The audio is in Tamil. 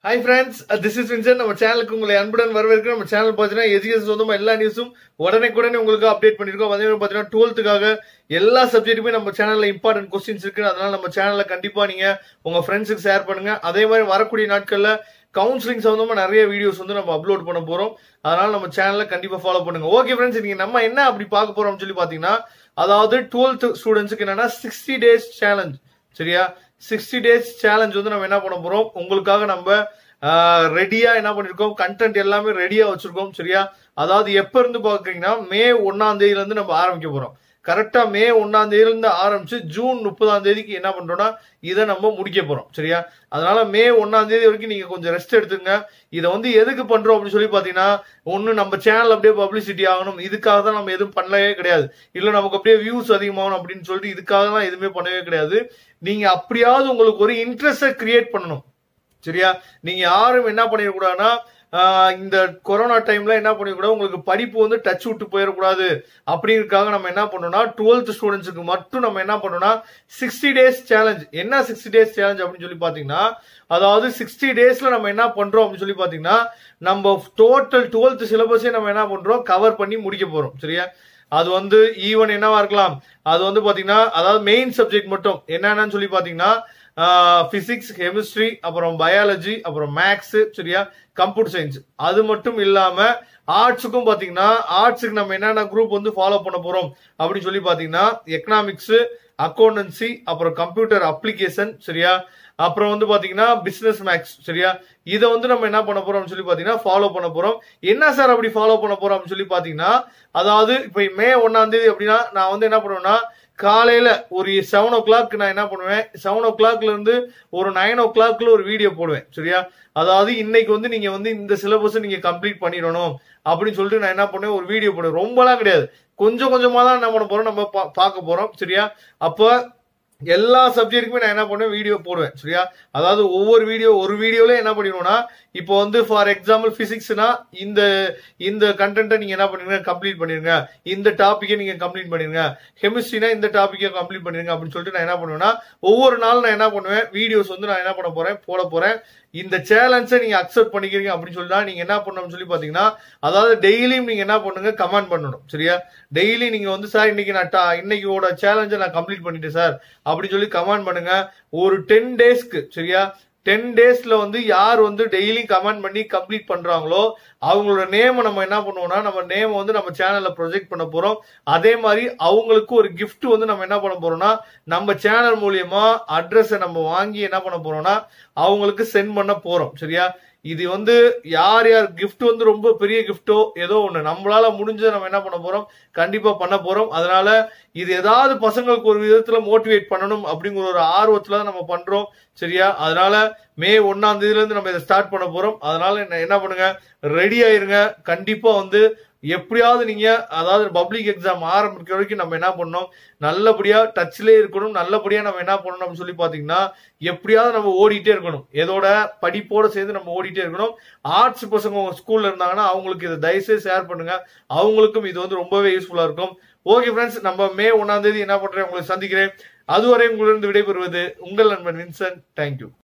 hi friends this is Vinson நம்ம சேனலுக்கு உங்களை அன்புடன் வரவேற்கிறோம் நம்ம சேனல் பார்த்தீங்கன்னா எஜுகேஷன் சொந்தமா எல்லா நியூஸும் உடனே உங்களுக்கு அப்டேட் பண்ணிருக்கோம் அதே மாதிரி பார்த்தீங்கன்னா டுவெல்த்துக்காக எல்லா சப்ஜெக்ட்டுமே நம்ம சேனல்ல இம்பார்ட்டன்ட் கொஸ்டின்ஸ் இருக்கு அதனால நம்ம சேனல்ல கண்டிப்பா நீங்க உங்க ஃப்ரெண்ட்ஸுக்கு ஷேர் பண்ணுங்க அதே மாதிரி வரக்கூடிய நாட்கள்ல கவுன்சிலிங் சம்பந்தமா நிறைய வீடியோஸ் வந்து நம்ம அப்லோட் பண்ண போறோம் அதனால நம்ம சேனல்ல கண்டிப்பா ஃபாலோ பண்ணுங்க ஓகே ஃப்ரெண்ட்ஸ் இன்னைக்கு நம்ம என்ன அப்படி பார்க்க போறோம்னு சொல்லி பாத்தீங்கன்னா அதாவது டுவெல்த் ஸ்டூடெண்ட்ஸுக்கு என்னன்னா சிக்ஸ்டி டேஸ் சேலஞ்ச் சரியா சிக்ஸ்டி டேஸ் சேலஞ்ச் வந்து நம்ம என்ன பண்ண போறோம் உங்களுக்காக நம்ம ரெடியா என்ன பண்ணிருக்கோம் கண்டென்ட் எல்லாமே ரெடியா வச்சிருக்கோம் சரியா அதாவது எப்ப இருந்து பாக்குறீங்கன்னா மே ஒன்னாம் தேதியில இருந்து நம்ம ஆரம்பிக்க போறோம் கரெக்டா மே ஒன்னாம் தேதியில இருந்து ஆரம்பிச்சு ஜூன் முப்பதாம் தேதிக்கு என்ன பண்றோம்னா இதை நம்ம முடிக்க போறோம் சரியா அதனால மே ஒன்னாம் தேதி வரைக்கும் நீங்க கொஞ்சம் ரெஸ்ட் எடுத்துங்க இதை வந்து எதுக்கு பண்றோம் அப்படின்னு சொல்லி பாத்தீங்கன்னா ஒண்ணு நம்ம சேனல் அப்படியே பப்ளிசிட்டி ஆகணும் இதுக்காக தான் நம்ம எதுவும் பண்ணவே கிடையாது இல்ல நமக்கு அப்படியே வியூஸ் அதிகமாகணும் அப்படின்னு சொல்லிட்டு இதுக்காக தான் எதுவுமே பண்ணவே கிடையாது நீங்க அப்படியாவது உங்களுக்கு ஒரு இன்ட்ரெஸ்ட கிரியேட் பண்ணணும் சரியா நீங்க யாரும் என்ன பண்ணிடக்கூடாதுன்னா இந்த கொரோனா டைம்ல என்ன பண்ணிடக்கூடாது உங்களுக்கு படிப்பு வந்து டச் விட்டு போயிடக்கூடாது அப்படிங்கிறதுக்காக நம்ம என்ன பண்ணோம்னா டுவெல்த் ஸ்டூடெண்ட்ஸுக்கு மட்டும் நம்ம என்ன பண்ணோம்னா சிக்ஸ்டி டேஸ் சேலஞ்ச் என்ன சிக்ஸ்டி டேஸ் சேலஞ்ச் அப்படின்னு சொல்லி பாத்தீங்கன்னா அதாவது சிக்ஸ்டி டேஸ்ல நம்ம என்ன பண்றோம் அப்படின்னு சொல்லி பாத்தீங்கன்னா நம்ம டோட்டல் டுவெல்த் சிலபஸே நம்ம என்ன பண்றோம் கவர் பண்ணி முடிக்க போறோம் சரியா அது வந்து ஈவன் என்னவா இருக்கலாம் அது வந்து பாத்தீங்கன்னா அதாவது மெயின் சப்ஜெக்ட் மட்டும் என்னென்னு சொல்லி பாத்தீங்கன்னா பிசிக்ஸ் கெமிஸ்ட்ரி அப்புறம் பயாலஜி அப்புறம் மேக்ஸ் சரியா கம்ப்யூட்டர் சயின்ஸ் அது மட்டும் இல்லாம ஆர்ட்ஸுக்கும் பாத்தீங்கன்னா ஆர்ட்ஸுக்கு நம்ம என்னென்ன குரூப் வந்து ஃபாலோ பண்ண போறோம் அப்படின்னு சொல்லி பாத்தீங்கன்னா எக்கனாமிக்ஸ் அக்கௌண்டன்சி அப்புறம் கம்ப்யூட்டர் அப்ளிகேஷன் சரியா அப்புறம் வந்து பாத்தீங்கன்னா பிசினஸ் மேக்ஸ் சரியா இதை வந்து நம்ம என்ன பண்ண போறோம் சொல்லி பாத்தீங்கன்னா ஃபாலோ பண்ண போறோம் என்ன சார் அப்படி ஃபாலோ பண்ண போறோம் அப்படின்னு சொல்லி பாத்தீங்கன்னா அதாவது இப்ப மே ஒன்னாம் தேதி அப்படின்னா நான் வந்து என்ன பண்ணுவேன்னா காலையில ஒரு செவன் ஓ கிளாக் நான் என்ன பண்ணுவேன் செவன் ஓ கிளாக்ல இருந்து ஒரு நைன் ஓ கிளாக்ல ஒரு வீடியோ போடுவேன் சரியா அதாவது இன்னைக்கு வந்து நீங்க வந்து இந்த சிலபஸ் நீங்க கம்ப்ளீட் பண்ணிடணும் அப்படின்னு சொல்லிட்டு நான் என்ன பண்ணுவேன் ஒரு வீடியோ போடுவேன் ரொம்பலாம் கிடையாது கொஞ்சம் கொஞ்சமா தான் என்ன பண்ண போறோம் நம்ம பார்க்க போறோம் சரியா அப்ப எல்லா சப்ஜெக்ட்டுக்குமே நான் என்ன பண்ணுவேன் வீடியோ போடுவேன் சரியா அதாவது ஒவ்வொரு வீடியோ ஒரு வீடியோல என்ன பண்ணிடுவோம்னா இப்போ வந்து ஃபார் எக்ஸாம்பிள் பிசிக்ஸ்னா இந்த இந்த கண்டென்ட்டை நீங்க என்ன பண்ணுங்க கம்ப்ளீட் பண்ணிருங்க இந்த டாபிக்கை நீங்க கம்ப்ளீட் பண்ணிருங்க கெமிஸ்ட்ரினா இந்த டாபிக்கை கம்ப்ளீட் பண்ணிருங்க அப்படின்னு சொல்லிட்டு நான் என்ன பண்ணுவேன்னா ஒவ்வொரு நாளும் நான் என்ன பண்ணுவேன் வீடியோஸ் வந்து நான் என்ன பண்ண போறேன் போட போறேன் இந்த சேலஞ்சை நீங்க அக்செப்ட் பண்ணிக்கிறீங்க அப்படின்னு சொல்லி நீங்க என்ன பண்ணணும்னு சொல்லி பாத்தீங்கன்னா அதாவது டெய்லியும் நீங்க என்ன பண்ணுங்க கமெண்ட் பண்ணணும் சரியா டெய்லி நீங்க வந்து சார் இன்னைக்கு நான் இன்னைக்கோட சேலஞ்சை நான் கம்ப்ளீட் பண்ணிட்டேன் சார் அப்படின்னு சொல்லி கமெண்ட் பண்ணுங்க ஒரு டென் டேஸ்க்கு சரியா டென் டேஸ்ல வந்து யார் வந்து டெய்லி கமெண்ட் பண்ணி கம்ப்ளீட் பண்றாங்களோ அவங்களோட நேமை நம்ம என்ன பண்ணுவோம்னா நம்ம நேம் வந்து நம்ம சேனல்ல ப்ரொஜெக்ட் பண்ண போறோம் அதே மாதிரி அவங்களுக்கு ஒரு கிஃப்ட் வந்து நம்ம என்ன பண்ண போறோம்னா நம்ம சேனல் மூலியமா அட்ரஸை நம்ம வாங்கி என்ன பண்ண போறோம்னா அவங்களுக்கு சென்ட் பண்ண போறோம் சரியா இது வந்து யார் யார் கிஃப்ட் வந்து ரொம்ப பெரிய கிஃப்டோ ஏதோ ஒண்ணு நம்மளால முடிஞ்சதை நம்ம என்ன பண்ண போறோம் கண்டிப்பா பண்ண போறோம் அதனால இது ஏதாவது பசங்களுக்கு ஒரு விதத்துல மோட்டிவேட் பண்ணணும் அப்படிங்கிற ஒரு ஆர்வத்துல நம்ம பண்றோம் சரியா அதனால மே ஒன்னாம் தேதியில இருந்து நம்ம இதை ஸ்டார்ட் பண்ண போறோம் அதனால என்ன பண்ணுங்க ரெடி ஆயிருங்க கண்டிப்பா வந்து எப்படியாவது நீங்க அதாவது பப்ளிக் எக்ஸாம் ஆரம்பிக்கிற வரைக்கும் நம்ம என்ன பண்ணோம் நல்லபடியா டச்லயே இருக்கணும் நல்லபடியா நம்ம என்ன பண்ணணும் சொல்லி பாத்தீங்கன்னா எப்படியாவது நம்ம ஓடிட்டே இருக்கணும் எதோட படிப்போட சேர்ந்து நம்ம ஓடிட்டே இருக்கணும் ஆர்ட்ஸ் பசங்க உங்க ஸ்கூல்ல இருந்தாங்கன்னா அவங்களுக்கு இதை தயவுசெய்து ஷேர் பண்ணுங்க அவங்களுக்கும் இது வந்து ரொம்பவே யூஸ்ஃபுல்லா இருக்கும் ஓகே ஃப்ரெண்ட்ஸ் நம்ம மே ஒன்னாம் தேதி என்ன பண்றேன் உங்களை சந்திக்கிறேன் அதுவரை உங்களிருந்து விடைபெறுவது உங்கள் நண்பன் வின்சன் தேங்க்யூ